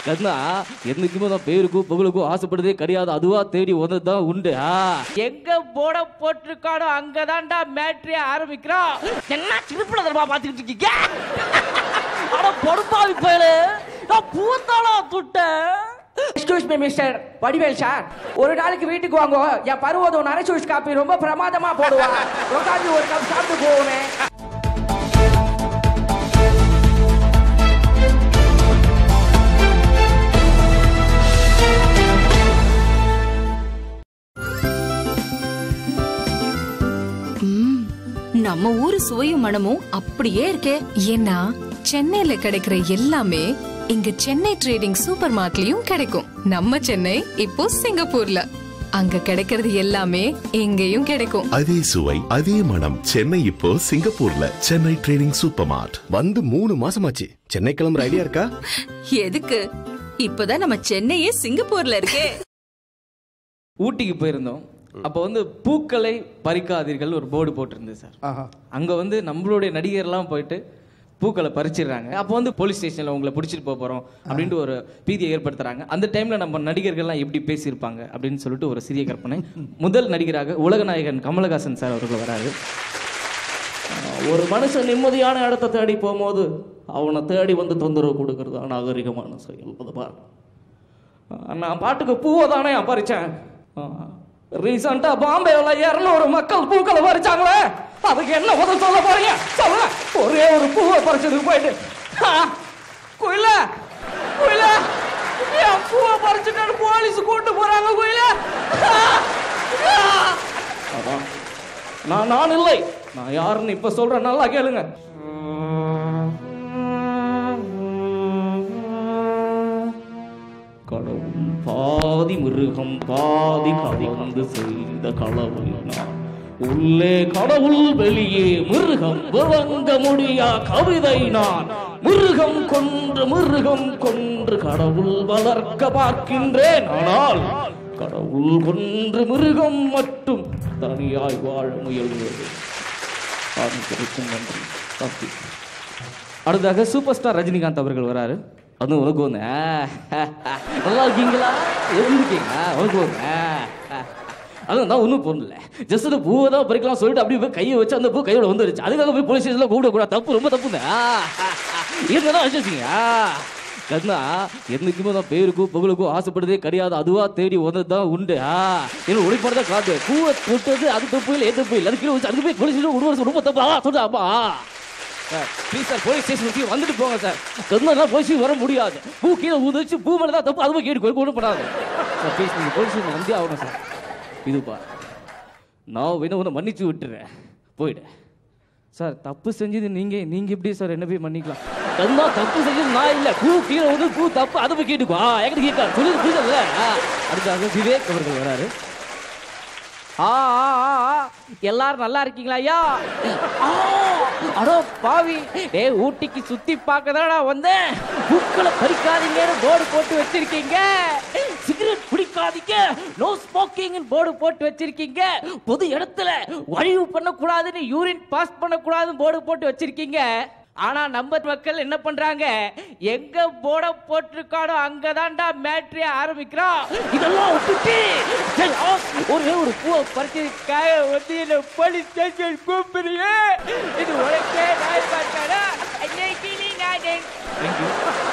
கண்ணா என்னைக்குமே நான் பேருக்கும் புகழுக்கும் ஆசைப்படுறதே கிடையாது அதுவா தேடி வந்தது தான் உண்டு ஆ. எங்க போட போட்டிருக்கானோ அங்கதான்டா மேட்ரே ஆரம்பிக்கிறான் என்ன திருப்பல தரமா பாத்துக்கிட்டு இருக்கீங்க அட பொறுப்பாவி பயலு நான் பூத்தாளா துட்டேன் excuse me mister Vadivel sir ஒரு நாளைக்கு வீட்டுக்கு வாங்க என் பருவதம் நரைச்சூஸ் காப்பி ரொம்ப பிரமாதமா போடுவா உட்காந்து ஒரு கப் சாப்பிட்டு போவோமே ம், நம்ம ஊரு சுவையும் மனமும் அப்படியே இருக்கே ஏன்னா சென்னையில கிடைக்கிற எல்லாமே இங்க சென்னை ட்ரேடிங் சூப்பர் மார்ட்லயும் கிடைக்கும் நம்ம சென்னை இப்போ சிங்கப்பூர்ல அங்க கிடைக்கிறது எல்லாமே இங்கேயும் கிடைக்கும் அதே சுவை அதே மனம் சென்னை இப்போ சிங்கப்பூர்ல சென்னை ட்ரேடிங் சூப்பர் மார்ட் வந்து மூணு மாசமாச்சு சென்னை கிளம்புற ஐடியா இருக்கா எதுக்கு இப்பதான் நம்ம சென்னையே சிங்கப்பூர்ல இருக்கே ஊட்டிக்கு போயிருந்தோம் அப்போ வந்து பூக்களை பறிக்காதீர்கள் ஒரு போர்டு போட்டிருந்தது சார் அங்க வந்து நம்மளுடைய நடிகர்லாம் போயிட்டு பூக்களை பறிச்சிடுறாங்க அப்போ வந்து போலீஸ் ஸ்டேஷன்ல உங்களை பிடிச்சிட்டு போக போறோம் அப்படின்ட்டு ஒரு பீதியை ஏற்படுத்துறாங்க அந்த டைம்ல நம்ம நடிகர்கள்லாம் எப்படி பேசியிருப்பாங்க அப்படின்னு சொல்லிட்டு ஒரு சிறிய கற்பனை முதல் நடிகராக உலகநாயகன் கமலஹாசன் சார் அவர்கள் வராரு ஒரு மனுஷன் நிம்மதியான இடத்தை தேடி போகும்போது அவனை தேடி வந்து தொந்தரவு கொடுக்கறது நாகரிகமான செயல் அது பாரு நான் பாட்டுக்கு பூவை தானே பறிச்சேன் ரீசெண்டாக பாம்பேவில் இரநூறு மக்கள் பூக்களை பறிச்சாங்களே அதுக்கு என்ன உதவி சொல்ல போறீங்க சொல்லுங்க ஒரே ஒரு பூவை பறிச்சதுக்கு போயிட்டு ஆ, குயில குயில என் பூவை பறிச்சுட்டு போலீஸ் கூட்டு போறாங்க குயில ஆ, ஆ. அதான் நான் நான் இல்லை நான் யாருன்னு இப்ப சொல்றேன் நல்லா கேளுங்க கடவுள் பாதி மிருகம் பாதி கலந்து செய்த களவை நான் உள்ளே கடவுள் வெளியே மிருகம் விளங்க முடியா கவிதை நான் மிருகம் கொன்று மிருகம் கொன்று கடவுள் வளர்க்க பார்க்கின்றேன் ஆனால் கடவுள் கொன்று மிருகம் மட்டும் தனியாய் வாழ முயல்கிறது ஆரம்பிக்கிறதுக்கும் நன்றி தப்பி அடுத்ததாக சூப்பர் ஸ்டார் ரஜினிகாந்த் அவர்கள் வராரு அதுவும் உனக்கு ஒன்று நல்லா இருக்கீங்களா எப்படி இருக்கீங்க உனக்கு ஒன்று அதுவும் தான் ஒன்றும் பொருள் ஜஸ்ட் அந்த பூவை தான் பறிக்கலாம் சொல்லிட்டு அப்படியே போய் கையை வச்சு அந்த பூ கையோட வந்துருச்சு அதுக்காக போய் போலீஸ் ஸ்டேஷனில் கூப்பிடக்கூடாது தப்பு ரொம்ப தப்புங்க இருந்தாலும் வச்சுருக்கீங்க கண்ணா என்னைக்குமே தான் பேருக்கும் புகழுக்கும் ஆசைப்படுறதே கிடையாது அதுவா தேடி வந்தது தான் உண்டு ஆ என்ன ஒளிப்பட தான் காட்டு பூவை தொட்டது அது தப்பு இல்லை ஏ தப்பு இல்லை அதுக்கு வச்சு அதுக்கு போய் போலீஸ் ஸ்டேஷன் விடுவாரு ரொம்ப தப்பு ஆ சொல்லுடா அப்பா சார் ப்ளீஸ் சார் போலீஸ் ஸ்டேஷனுக்கு வந்துட்டு போங்க சார் கண்ணெல்லாம் போலீஸ் வர முடியாது பூ கீழே ஊதிச்சு பூ மேலே தான் தப்பு அதுவும் கேட்டு ஒன்றும் பண்ணாது சார் ப்ளீஸ் நீங்கள் போலீஸ் ஸ்டேஷன் வந்தே ஆகணும் சார் இதுப்பா நான் வேணும் உன்னை மன்னிச்சு விட்டுறேன் போயிடு சார் தப்பு செஞ்சது நீங்க நீங்க எப்படி சார் என்ன போய் மன்னிக்கலாம் கண்ணா தப்பு செஞ்சது நான் இல்ல பூ கீழே வந்து பூ தப்பு அதை போய் கேட்டுக்கோ ஆ என்கிட்ட கேட்கா சொல்லி புரியல அடுத்தாக விவேக் அவர்கள் வராரு ஆ ஆ, ஆ, ஆ. எல்லாரும் நல்லா இருக்கீங்களா ஐயா ஆ, அடோ பாவி டேய் ஊட்டிக்கு சுத்தி பார்க்க நான் வந்தேன் பூக்களை பறிக்காதீங்கன்னு போர்டு போட்டு வச்சிருக்கீங்க சிகரெட் பிடிக்காதீங்க நோ ஸ்மோக்கிங் போர்டு போட்டு வச்சிருக்கீங்க பொது இடத்துல வழிவு பண்ணக்கூடாதுன்னு யூரின் பாஸ் பண்ணக்கூடாதுன்னு போர்டு போட்டு வச்சிருக்கீங்க ஆனா நம்ம மக்கள் என்ன பண்றாங்க எங்க போட போட்டிருக்கானோ அங்கதான்டா மேட்ரே ஆரம்பிக்கிறான் இதெல்லாம் விட்டுட்டு சரி, ஆ, ஒரே ஒரு பூவை பறிச்சதுக்காக வந்து என்ன போலீஸ் ஸ்டேஷன் கூப்பிடுறியே இது உனக்கே நாய் பார்த்தாடா இன்னைக்கு நீ நாயகன். தேங்க்யூ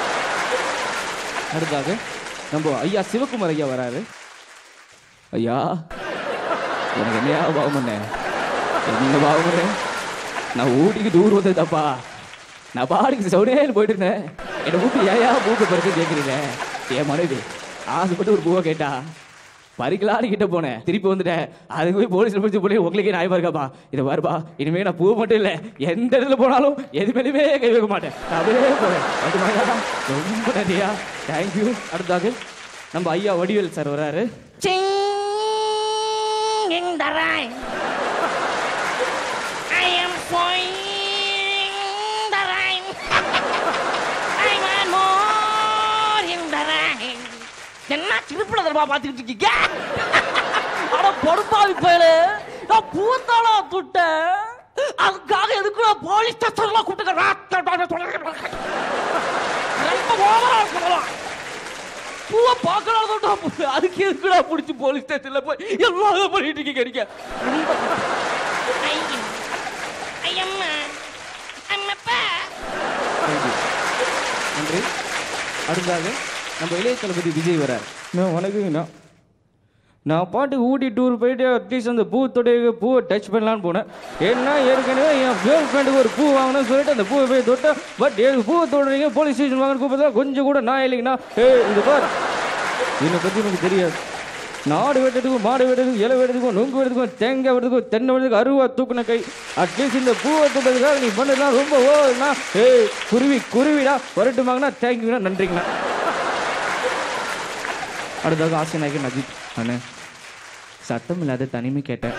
அடுத்தாக நம்ம ஐயா சிவகுமார் ஐயா வராரு ஐயா எனக்கு என்னையா பாவம் பண்ண என்ன பாவம் பண்ண நான் ஊட்டிக்கு டூர் வந்தது தப்பா நான் பாடிக்கு சவுடியாயில் போயிட்டு இருந்தேன் என்னை ஊட்டி ஏயா பூக்கு பறிச்சு கேட்குறீங்க என் மனைவி ஆசைப்பட்டு ஒரு பூவை கேட்டா பறிக்கலான்னு கிட்ட போனேன் திருப்பி வந்துட்டேன் அதுக்கு போய் போலீஸ்ல பிடிச்சி போய் உங்களுக்கே நியாயமா இருக்காப்பா இதை பாருப்பா இனிமே நான் பூ மட்டும் இல்லை எந்த இடத்துல போனாலும் எது மேலேயுமே கை வைக்க மாட்டேன் நான் அப்படியே போறேன் அது மாதிரியா ரொம்ப நன்றியா தேங்க்யூ அடுத்தாக நம்ம ஐயா வடிவேல் சார் வராரு in the rain. I am going the rain. I want more in the rain. என்ன திருப்பல தரமா பாத்துக்கிட்டு இருக்கீங்க அட பொறுப்பாவி பயலு நான் பூத்தாளா துட்டேன் அதுக்காக எதுக்கு நான் போலீஸ் ஸ்டேஷன்லாம் கூப்பிட்டு ரொம்ப ஓவரா இருக்கணும் பூவை பார்க்கலாம் தான் அதுக்கு எதுக்குடா பிடிச்சி போலீஸ் ஸ்டேஷன்ல போய் எல்லாம் பண்ணிட்டு இருக்கீங்க நீங்க நன்றி அடுத்ததாக நம்ம இளைய தளபதி விஜய் வரார் நான் வணக்கங்கண்ணா நான் பாட்டுக்கு ஊட்டி டூர் போயிட்டு அட்லீஸ்ட் அந்த பூத்தோடைய பூவை டச் பண்ணலான்னு போனேன் ஏன்னா ஏற்கனவே என் கேர்ள் ஃப்ரெண்டுக்கு ஒரு பூ வாங்கணும்னு சொல்லிட்டு அந்த பூவை போய் தொட்டேன் பட் எனக்கு பூவை தொடுறீங்க போலீஸ் ஸ்டேஷன் வாங்கன்னு கூப்பிட்டா கொஞ்சம் கூட நான் இல்லைங்கண்ணா ஏ இது பார் என்னை பற்றி எனக்கு தெரியாது நாடு வெட்டுறதுக்கும் மாடு வெட்டுறதுக்கும் இலை வெட்டுறதுக்கும் நுங்கு வெட்டுறதுக்கும் தேங்காய் வெட்டுறதுக்கும் தென்னை வெட்டுறதுக்கும் அருவா தூக்குன கை அட்லீஸ்ட் இந்த பூவை தொட்டதுக்காக நீ பண்ணதுலாம் ரொம்ப ஓனா ஏய் குருவி குருவிடா வரட்டுமாங்கண்ணா தேங்க்யூண்ணா நன்றிங்கண்ணா அடுத்ததாக ஆசிய நாயகன் அஜித் அண்ணே சத்தம் இல்லாத தனிமை கேட்டேன்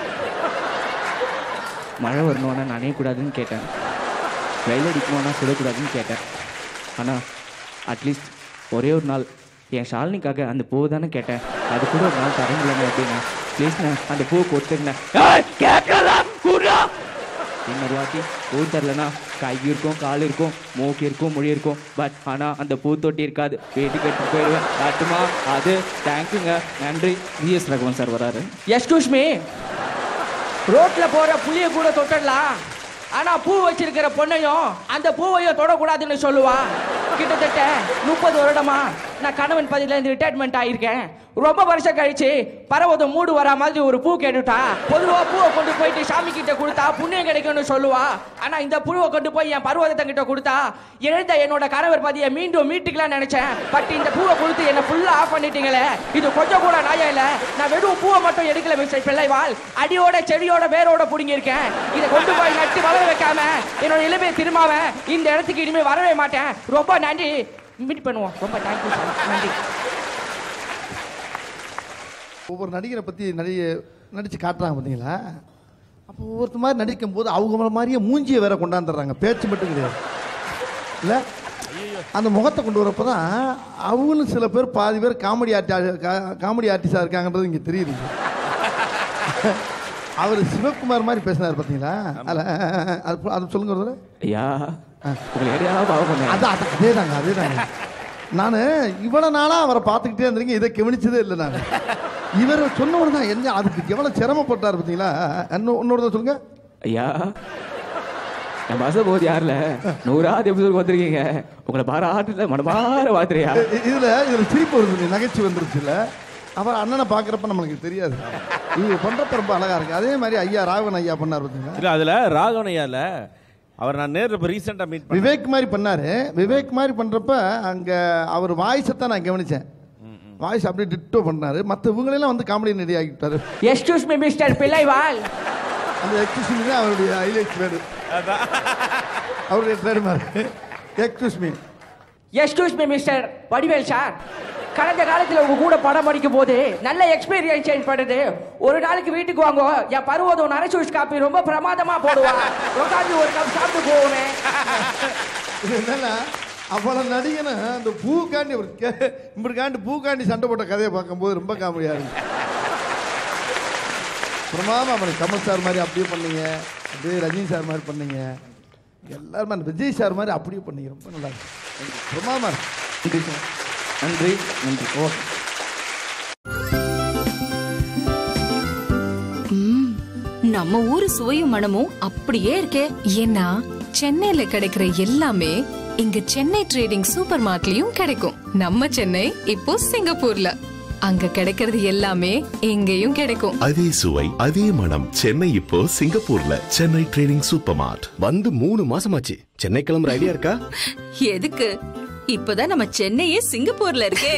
மழை வரணும்னா நனையக்கூடாதுன்னு கேட்டேன் வெயில் அடிக்கணும்னா சுடக்கூடாதுன்னு கேட்டேன் ஆனால் அட்லீஸ்ட் ஒரே ஒரு நாள் என் ஷாலினிக்காக அந்த பூவை தானே கேட்டேன் அது கூட ஒரு நாள் தர முடியல அப்படின்னு ப்ளீஸ்ண்ணே அந்த பூவை கொடுத்துருந்தேன் கேட்கறதா குரா இன்னொரு வாட்டி பூ தரலனா கை இருக்கும் கால் இருக்கும் மூக்கு இருக்கும் மொழி இருக்கும் பட் ஆனால் அந்த பூத்தொட்டி இருக்காது வீட்டுக்கு எடுத்து போயிடுவேன் காட்டுமா அது தேங்க்யூங்க நன்றி விஎஸ் ரகுவன் சார் வராரு எஸ்கூஸ் மீ ரோட்ல போற புளிய கூட தொட்டடலாம் ஆனா பூ வச்சிருக்கிற பொண்ணையும் அந்த பூவையும் தொடக்கூடாதுன்னு சொல்லுவா கிட்டத்தட்ட முப்பது வருடமா நான் கணவன் பதில இருந்து ரிட்டையர்மெண்ட் ஆயிருக்கேன் ரொம்ப வருஷம் கழிச்சு பரவதம் மூடு வரா மாதிரி ஒரு பூ கேட்டுட்டா பொதுவா பூவை கொண்டு போயிட்டு சாமி கிட்ட கொடுத்தா புண்ணியம் கிடைக்கும்னு சொல்லுவா ஆனா இந்த பூவை கொண்டு போய் என் பருவதத்தை கிட்ட கொடுத்தா இழந்த என்னோட கணவர் பதியை மீண்டும் மீட்டுக்கலாம் நினைச்சேன் பட் இந்த பூவை கொடுத்து என்ன ஃபுல்லா ஆஃப் பண்ணிட்டீங்களே இது கொஞ்சம் கூட நியாயம் இல்ல நான் வெறும் பூவை மட்டும் எடுக்கல மிஸ்டர் பிள்ளைவாள் அடியோட செடியோட வேரோட புடுங்கியிருக்கேன் இதை கொண்டு போய் நட்டு வளர வைக்காம என்னோட இளமையை திரும்பாம இந்த இடத்துக்கு இனிமே வரவே மாட்டேன் ரொம்ப நன்றி மீட் பண்ணுவோம் ரொம்ப தேங்க்யூ சார் நன்றி ஒவ்வொரு நடிகரை பற்றி நடிகை நடித்து காட்டுறாங்க பார்த்தீங்களா அப்போ ஒவ்வொருத்த மாதிரி நடிக்கும் போது அவங்க மாதிரியே மூஞ்சியை வேற கொண்டாந்துடுறாங்க பேச்சு மட்டும் கிடையாது இல்லை அந்த முகத்தை கொண்டு வரப்போ தான் அவங்களும் சில பேர் பாதி பேர் காமெடி ஆர்டி காமெடி ஆர்டிஸ்டாக இருக்காங்கன்றது இங்கே தெரியுது அவர் சிவகுமார் மாதிரி பேசினார் பார்த்தீங்களா அதில் அது அது சொல்லுங்க ஒரு தடவை. ஐயா உங்களை எடையாவது பாவம் பண்ணேன் அது அது அதே தாங்க அதே தாங்க நான் இவ்வளவு நாளா அவரை பார்த்துக்கிட்டே இருந்தீங்க இதை கவனிச்சதே இல்லை நான் இவர் சொன்ன உடனே தான் என்ன அதுக்கு எவ்வளவு சிரமப்பட்டார் பார்த்தீங்களா இன்னும் இன்னொரு தடவை சொல்லுங்க ஐயா நம்ம அசபோது யாருல நூறாவது எபிசோட் வந்திருக்கீங்க உங்களை பாராட்டுல மனமாற வாத்துறியா இ- இதுல இதுல சிரிப்பு வருது நகைச்சுவை வந்துருச்சுல்ல அவர் அண்ணனை பார்க்குறப்ப நம்மளுக்கு தெரியாது இவர் பண்றப்ப ரொம்ப அழகா இருக்கு அதே மாதிரி ஐயா ராகவன் ஐயா பண்ணார் பார்த்தீங்களா இல்ல அதுல ராகவனையால அவர் நான் நேர்ல இப்ப ரீசெண்டா மீட் பண்ணேன் விவேக் மாதிரி பண்ணாரு விவேக் மாதிரி பண்றப்ப அங்க அவர் வாய்ஸை தான் நான் கவனிச்சேன் வாய்ஸ் அப்படியே டிட்டோ பண்ணாரு மற்ற இவங்களெல்லாம் வந்து காமெடி நடி ஆகிட்டாரு எஸ்கூஸ் மீ மிஸ்டர் பிள்ளைவாள் அந்த எக்ஸ்கியூஸ் தான் அவருடைய ஹைலைட் வேர்டு அவருடைய trademark excuse me excuse me mister Vadivel sir கடந்த காலத்துல உங்க கூட படம் படிக்கும் போது நல்ல எக்ஸ்பீரியன்ஸ் சேஞ்ச் பண்ணுது ஒரு நாளைக்கு வீட்டுக்கு வாங்க என் பருவதம் நரசூஸ் காப்பி ரொம்ப பிரமாதமா போடுவா உட்காந்து ஒரு கப் சாப்பிட்டு போவோமே இது என்னன்னா அவ்வளவு நடிகனை அந்த பூக்காண்டி ஒரு கே- இப்படிக்காண்டி பூக்காண்டி சண்டை போட்ட கதையை பார்க்கும்போது ரொம்ப காமெடியா இருக்கு பிரமாதம் அவனை கமல் சார் மாதிரி அப்படியே பண்ணீங்க அப்படியே ரஜினி சார் மாதிரி பண்ணீங்க எல்லாருமே அந்த விஜய் சார் மாதிரி அப்படியே பண்ணீங்க ரொம்ப நல்லா இருக்கு பிரமாதமா இருக்கு நன்றி சார் நன்றி நன்றி ஓ ம், நம்ம ஊரு சுவையும் மனமும் அப்படியே இருக்கே ஏன்னா சென்னையில கிடைக்கிற எல்லாமே இங்க சென்னை ட்ரேடிங் சூப்பர் மார்ட்லயும் கிடைக்கும் நம்ம சென்னை இப்போ சிங்கப்பூர்ல அங்க கிடைக்கிறது எல்லாமே இங்கேயும் கிடைக்கும் அதே சுவை அதே மனம் சென்னை இப்போ சிங்கப்பூர்ல சென்னை ட்ரேடிங் சூப்பர் மார்ட் வந்து மூணு மாசமாச்சு சென்னை கிளம்புற ஐடியா இருக்கா எதுக்கு இப்பதான் நம்ம சென்னையே சிங்கப்பூர்ல இருக்கே